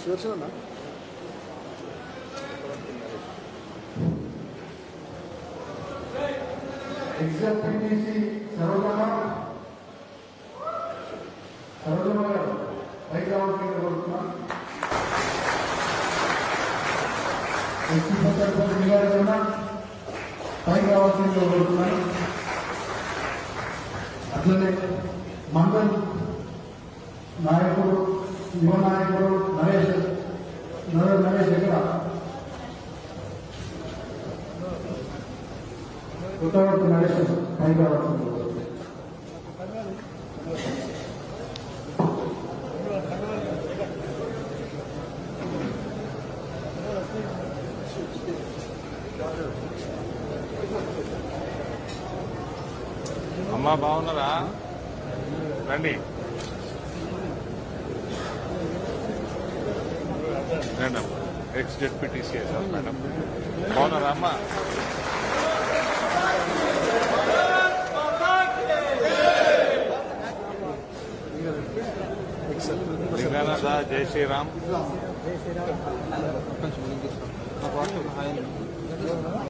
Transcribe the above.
సుదర్శన్ ఎగ్జామ్టీసీ సరోజమ్మ సరోజమ్మ గారు పైకి రావాల్సిందిగా కోరుతున్నాం ఎస్సీ సర్పంచ్ నిగారణ పైకి రావాల్సిందిగా కోరుతున్నాను అట్లనే మండల్ నాయకుడు యువ నాయకుడు నరేష్ నరేష్ నరేష్ దగ్గర కొత్తవరకు నరేష్ పైకి రావాల్సిందిగా కోరుతున్నాను అమ్మా బాగున్నారా రండి madam ex ZPTC sir madam బాగున్నారా అమ్మా లింగానాథ జై శ్రీరామ్